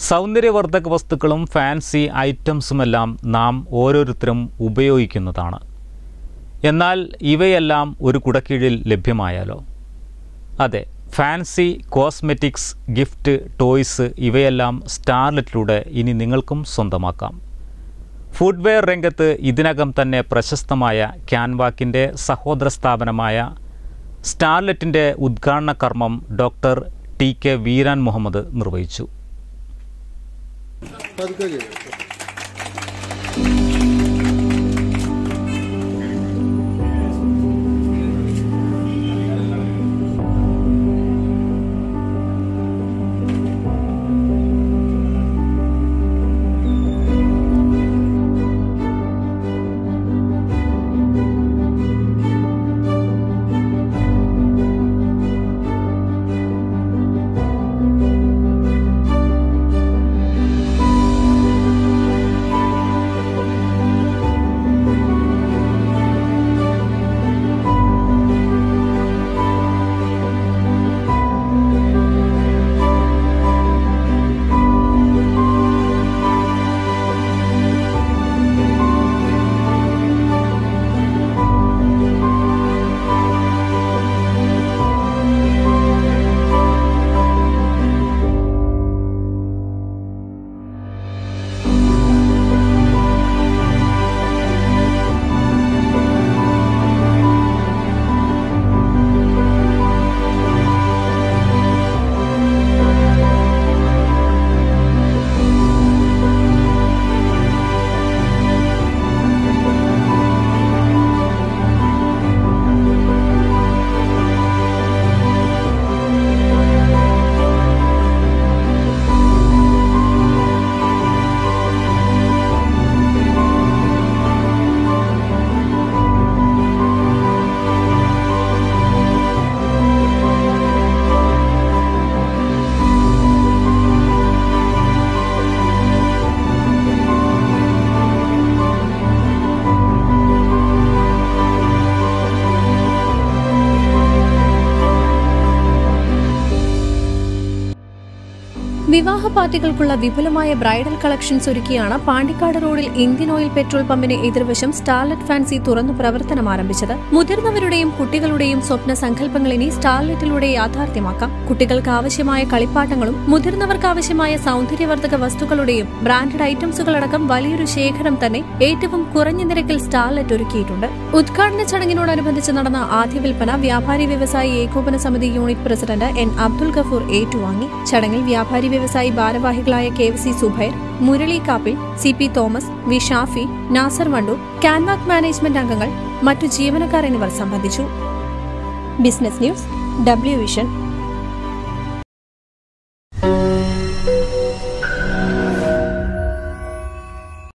സൗന്ദര്യവർദ്ധക വസ്തുക്കളും ഫാൻസി ഐറ്റംസുമെല്ലാം നാം ഓരോരുത്തരും ഉപയോഗിക്കുന്നതാണ് എന്നാൽ ഇവയെല്ലാം ഒരു കുടക്കീഴിൽ ലഭ്യമായാലോ അതെ ഫാൻസി കോസ്മെറ്റിക്സ് ഗിഫ്റ്റ് ടോയ്സ് ഇവയെല്ലാം സ്റ്റാർലെറ്റിലൂടെ ഇനി നിങ്ങൾക്കും സ്വന്തമാക്കാം ഫുഡ്വെയർ രംഗത്ത് ഇതിനകം തന്നെ പ്രശസ്തമായ ക്യാൻവാക്കിൻ്റെ സഹോദര സ്ഥാപനമായ സ്റ്റാർലെറ്റിൻ്റെ ഉദ്ഘാടന കർമ്മം doctor T K Veeran Muhammad നിർവഹിച്ചു പതുക്കെ ചെയ്യും വിവാഹ പാർട്ടികൾക്കുള്ള വിപുലമായ ബ്രൈഡൽ കളക്ഷൻസ് ഒരുക്കിയാണ് പാണ്ടിക്കാട് റോഡിൽ ഇന്ത്യൻ ഓയിൽ പെട്രോൾ പമ്പിന് എതിർവശം സ്റ്റാർലെറ്റ് ഫാൻസി തുറന്നു പ്രവർത്തനം ആരംഭിച്ചത് മുതിർന്നവരുടെയും കുട്ടികളുടെയും സ്വപ്ന സങ്കല്പങ്ങൾ ഇനി സ്റ്റാർലെറ്റിലൂടെ യാഥാർത്ഥ്യമാക്കാം കുട്ടികൾക്ക് ആവശ്യമായ കളിപ്പാട്ടങ്ങളും മുതിർന്നവർക്ക് ആവശ്യമായ സൗന്ദര്യവർദ്ധക വസ്തുക്കളുടെയും ബ്രാൻഡഡ് ഐറ്റംസുകളടക്കം വലിയൊരു ശേഖരം തന്നെ ഏറ്റവും കുറഞ്ഞ നിരക്കിൽ സ്റ്റാർലെറ്റ് ഒരുക്കിയിട്ടുണ്ട് ഉദ്ഘാടന ചടങ്ങിനോടനുബന്ധിച്ച് നടന്ന ആദ്യ വിൽപ്പന വ്യാപാരി വ്യവസായി ഏകോപന സമിതി unit president N Abdul Gafoor ഏറ്റുവാങ്ങി ചടങ്ങിൽ വ്യാപാരി വ്യവസായി ഭാരവാഹികളായ K C Subair Murali Kappil C P Thomas V Shafi Nasar Wandoor കാൻവാക് മാനേജ്മെന്റ് അംഗങ്ങൾ മറ്റു ജീവനക്കാർ എന്നിവർ സംബന്ധിച്ചു ബിസിനസ് ന്യൂസ് ഡബ്ല്യു വിഷൻ